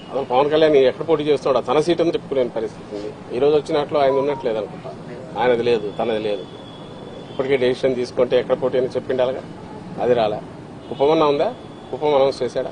అసలు పవన్ కళ్యాణ్ ఎక్కడ పోటీ చేస్తున్నాడు తన సీట్ అని చెప్పుకునే పరిస్థితి ఉంది ఈ రోజు వచ్చినట్లు ఆయన ఉన్నట్లేదు అనుకుంటా ఆయనది లేదు తనది లేదు ఇప్పటికే డెసిషన్ తీసుకుంటే ఎక్కడ పోటీ అని చెప్పిండి అలాగా అది రాలే ఉపమన్నా ఉందా ఉపం అనౌన్స్ చేశాడా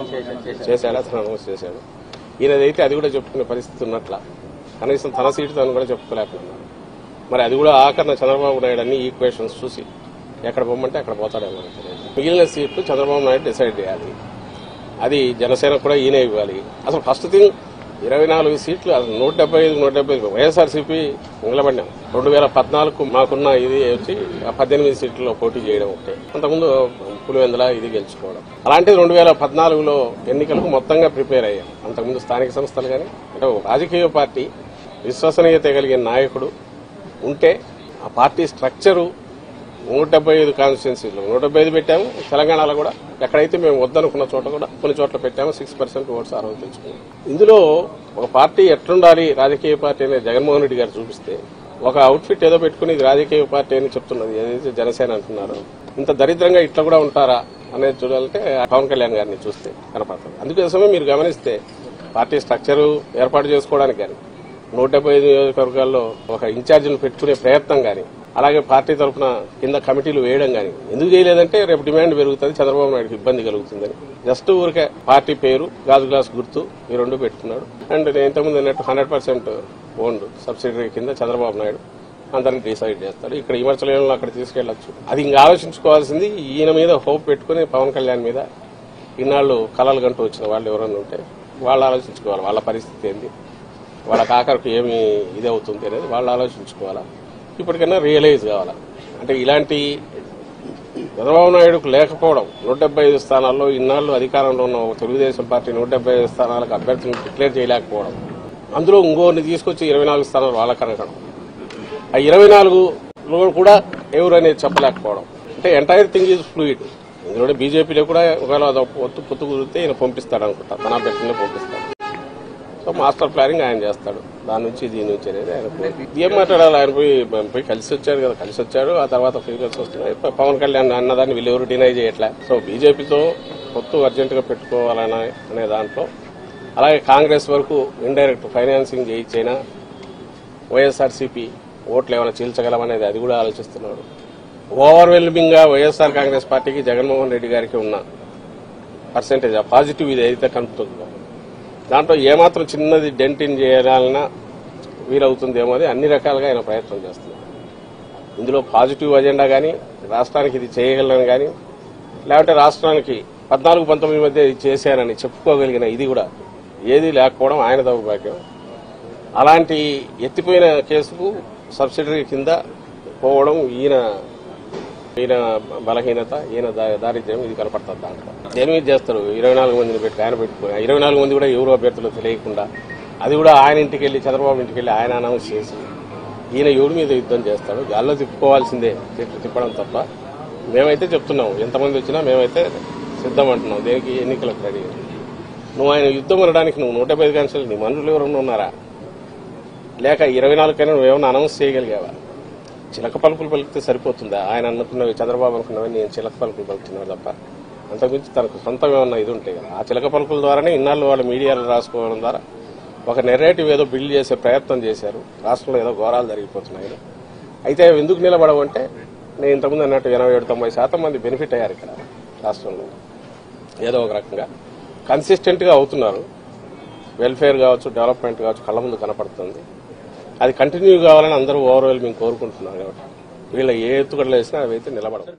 చేశాడా అతను అనౌన్స్ చేశాడు ఈయనదైతే అది కూడా చెప్పుకునే పరిస్థితి ఉన్నట్ల కనీసం తన సీటు తను కూడా చెప్పుకోలేకపోతున్నాడు మరి అది కూడా ఆఖరణ చంద్రబాబు నాయుడు అన్ని ఈక్వేషన్స్ చూసి ఎక్కడ పోమంటే అక్కడ పోతాడేమో నాకు తెలియదు. మిగిలిన సీట్లు చంద్రబాబు నాయుడు డిసైడ్ చేయాలి అది జనసేన కూడా ఈయనే ఇవ్వాలి అసలు ఫస్ట్ థింగ్ ఇరవై నాలుగు సీట్లు అసలు నూట డెబ్బై ఐదు నూట డెబ్బై ఐదు వైఎస్ఆర్సీపీ నిలబడినాం రెండు వేల పద్నాలుగు మాకున్న ఇది వచ్చి ఆ పద్దెనిమిది సీట్లలో పోటీ చేయడం ఒకటే అంతకుముందు పులివెందుల ఇది గెలుచుకోవడం అలాంటిది రెండు వేల పద్నాలుగులో ఎన్నికలకు మొత్తంగా ప్రిపేర్ అయ్యాం అంతకుముందు స్థానిక సంస్థలు కానీ అంటే ఒక రాజకీయ పార్టీ విశ్వసనీయత కలిగిన నాయకుడు ఉంటే ఆ పార్టీ స్ట్రక్చరు నూట డెబ్బై ఐదు కాన్స్టిట్యున్సీలు నూట డెబ్బై ఐదు పెట్టాము తెలంగాణలో కూడా ఎక్కడైతే మేము వద్దనుకున్న చోట కూడా కొన్ని చోట్ల పెట్టాము సిక్స్ పర్సెంట్ ఓట్స్ ఆ రోజు తెచ్చుకున్నాం ఇందులో ఒక పార్టీ ఎట్లుండాలి రాజకీయ పార్టీ అనేది జగన్మోహన్ రెడ్డి గారు చూపిస్తే ఒక అవుట్ఫిట్ ఏదో పెట్టుకుని ఇది రాజకీయ పార్టీ అని చెప్తున్నది ఏదైతే జనసేన అంటున్నారు ఇంత దరిద్రంగా ఇట్లా కూడా ఉంటారా అనేది చూడాలంటే పవన్ కళ్యాణ్ గారిని చూస్తే కనపడుతుంది అందుకోసమే మీరు గమనిస్తే పార్టీ స్ట్రక్చరు ఏర్పాటు చేసుకోవడానికి కానీ నూట డెబ్బై ఐదు నియోజకవర్గాల్లో ఒక ఇన్ఛార్జిని పెట్టుకునే ప్రయత్నం కానీ అలాగే పార్టీ తరఫున కింద కమిటీలు వేయడం కానీ ఎందుకు చేయలేదంటే రేపు డిమాండ్ పెరుగుతుంది చంద్రబాబు నాయుడుకి ఇబ్బంది కలుగుతుందని జస్ట్ ఊరికే పార్టీ పేరు గాజు గ్లాస్ గుర్తు ఈ రెండు పెట్టుకున్నాడు అండ్ నేను ఇంతకుముందు అన్నట్టు హండ్రెడ్ పర్సెంట్ ఓన్డ్ సబ్సిడరీ కింద చంద్రబాబు నాయుడు అందరిని డిసైడ్ చేస్తాడు ఇక్కడ విమర్శలను అక్కడ తీసుకెళ్లొచ్చు అది ఇంకా ఆలోచించుకోవాల్సింది ఈయన మీద హోప్ పెట్టుకుని పవన్ కళ్యాణ్ మీద ఇన్నాళ్ళు కలలు గంటూ వచ్చిన వాళ్ళు ఎవరైనా ఉంటే వాళ్ళు ఆలోచించుకోవాలి వాళ్ళ పరిస్థితి ఏంది వాళ్ళ ఆఖరికి ఏమి ఇది అవుతుంది అనేది వాళ్ళు ఆలోచించుకోవాలా ఇప్పటికైనా రియలైజ్ కావాలా అంటే ఇలాంటి చంద్రబాబు నాయుడుకు లేకపోవడం నూట డెబ్బై ఐదు స్థానాల్లో ఇన్నాళ్ళు అధికారంలో ఉన్న ఒక తెలుగుదేశం పార్టీ నూట డెబ్బై ఐదు స్థానాలకు అభ్యర్థులను డిక్లేర్ చేయలేకపోవడం అందులో ఇంకోరిని తీసుకొచ్చి ఇరవై నాలుగు స్థానాలు వాళ్ళకి అనగడం ఆ ఇరవై నాలుగులో కూడా ఎవరు అనేది చెప్పలేకపోవడం అంటే ఎంటైర్ థింగ్ ఈజ్ ఫ్లూయిడ్ ఇందులో బీజేపీలో కూడా ఒకవేళ అది పొత్తు పొత్తు కుదిరితే ఈయన పంపిస్తాడు అనుకుంటా తన అభ్యర్థిని పంపిస్తాడు సో మాస్టర్ ప్లానింగ్ ఆయన చేస్తాడు దాని నుంచి దీని నుంచి అనేది ఆయన పోయి- ఏం మాట్లాడాలి ఆయన పోయి పోయి కలిసి వచ్చాడు కదా కలిసి వచ్చాడు ఆ తర్వాత ఫీలింగ్స్ వస్తున్నాయి ప- పవన్ కళ్యాణ్ అన్నదాన్ని వీళ్ళు ఎవరు డినై చేయట్లే సో బీజేపీతో పొత్తు అర్జెంట్ గా పెట్టుకోవాలనే అనే దాంట్లో అలాగే కాంగ్రెస్ వరకు ఇండైరెక్ట్ ఫైనాన్సింగ్ చేయించైనా వైఎస్ఆర్సీపీ ఓట్లు ఏమైనా చీల్చగలమనేది అది కూడా ఆలోచిస్తున్నాడు ఓవర్వెల్మింగ్ గా వైఎస్ఆర్ కాంగ్రెస్ పార్టీకి జగన్మోహన్ రెడ్డి గారికి ఉన్న పర్సెంటేజ్ ఆ పాజిటివ్ ఇది అయితే కనుపుతుందో దాంట్లో ఏమాత్రం చిన్నది డెంటిన్ చేయాలన్నా వీలవుతుందేమో అది అన్ని రకాలుగా ఆయన ప్రయత్నం చేస్తున్నారు ఇందులో పాజిటివ్ అజెండా కానీ రాష్ట్రానికి ఇది చేయగలను కానీ లేకపోతే రాష్ట్రానికి పద్నాలుగు పంతొమ్మిది మధ్య ఇది చేశానని చెప్పుకోగలిగిన ఇది కూడా ఏది లేకపోవడం ఆయన దౌర్భాగ్యం అలాంటి ఎత్తిపోయిన కేసుకు సబ్సిడరీ కింద పోవడం ఈయన ఈయన బలహీనత ఈయన దా- దారిద్ర్యం ఇది కనపడుతుంది దాంట్లో దేని మీద చేస్తారు ఇరవై నాలుగు మందిని పెట్టి ఆయన పెట్టుకుని ఇరవై నాలుగు మంది కూడా ఎవరు అభ్యర్థులు తెలియకుండా అది కూడా ఆయన ఇంటికి వెళ్ళి చంద్రబాబు ఇంటికి వెళ్ళి ఆయన అనౌన్స్ చేసి ఈయన ఎవరి మీద యుద్ధం చేస్తాడు గాల్లో తిప్పుకోవాల్సిందే తిప్ప- తిప్పడం తప్ప మేమైతే చెప్తున్నాం ఎంతమంది వచ్చినా మేమైతే సిద్ధం అంటున్నాం దేనికి ఎన్నికలకు రెడీ నువ్వు ఆయన యుద్ధం అనడానికి నువ్వు నూట డెబ్బై కాన్సల్ నీ మనుషులు ఎవరన్నా ఉన్నారా లేక ఇరవై నాలుగు కన్నా నువ్వేమన్నా అనౌన్స్ చేయగలిగావా చిలక పలుకులు పలికితే సరిపోతుందా ఆయన అనుకున్నవి చంద్రబాబు అనుకున్నవి నేను చిలక పలుకులు పలుకుతున్నాను తప్ప అంతకుమించి తనకు సొంతం ఏమన్నా ఇది ఉంటాయి కదా ఆ చిలక పలుకుల ద్వారానే ఇన్నాళ్ళు వాళ్ళు మీడియాలో రాసుకోవడం ద్వారా ఒక నెరేటివ్ ఏదో బిల్డ్ చేసే ప్రయత్నం చేశారు రాష్ట్రంలో ఏదో ఘోరాలు జరిగిపోతున్నాయి అయితే అవి ఎందుకు నిలబడవంటే నేను ఇంతకుముందు అన్నట్టు ఎనభై ఏడు తొంభై శాతం మంది బెనిఫిట్ అయ్యారు ఇక్కడ రాష్ట్రంలో ఏదో ఒక రకంగా కన్సిస్టెంట్ గా అవుతున్నారు వెల్ఫేర్ కావచ్చు డెవలప్మెంట్ కావచ్చు కళ్ళ ముందు కనపడుతుంది అది కంటిన్యూ కావాలని అందరూ ఓవరాల్ మేము కోరుకుంటున్నారు కాబట్టి వీళ్ళ ఏ ఎత్తుగడలు వేసినా అవి అయితే నిలబడవు